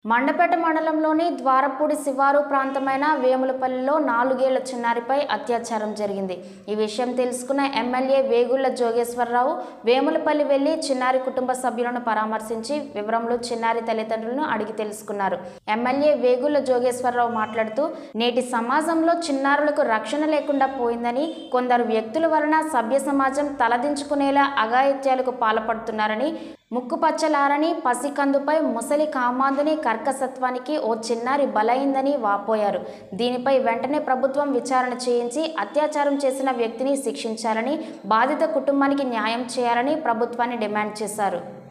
మండపేట మండలంలోని ద్వారపూడి శివారు ప్రాంతమైన వేములపల్లిలో నాలుగేళ్ల చిన్నారిపై అత్యాచారం జరిగింది ఈ విషయం తెలుసుకున్న ఎమ్మెల్యే వేగుళ్ల జోగేశ్వరరావు వేములపల్లి వెళ్లి చిన్నారి కుటుంబ సభ్యులను పరామర్శించి వివరములు చిన్నారి తల్లిదండ్రులను అడిగి తెలుసుకున్నారు ఎమ్మెల్యే వేగుళ్ల జోగేశ్వరరావు మాట్లాడుతూ నేటి సమాజంలో చిన్నారులకు రక్షణ లేకుండా పోయిందని కొందరు వ్యక్తుల వలన సభ్య సమాజం తలదించుకునేలా అఘాయిత్యాలకు పాల్పడుతున్నారని ముక్కుపచ్చలారని పసికందుపై ముసలి కామాందుని కర్కసత్వానికి ఓ చిన్నారి బలైందని వాపోయారు దీనిపై వెంటనే ప్రభుత్వం విచారణ చేయించి అత్యాచారం చేసిన వ్యక్తిని శిక్షించాలని బాధిత కుటుంబానికి న్యాయం చేయాలని ప్రభుత్వాన్ని డిమాండ్ చేశారు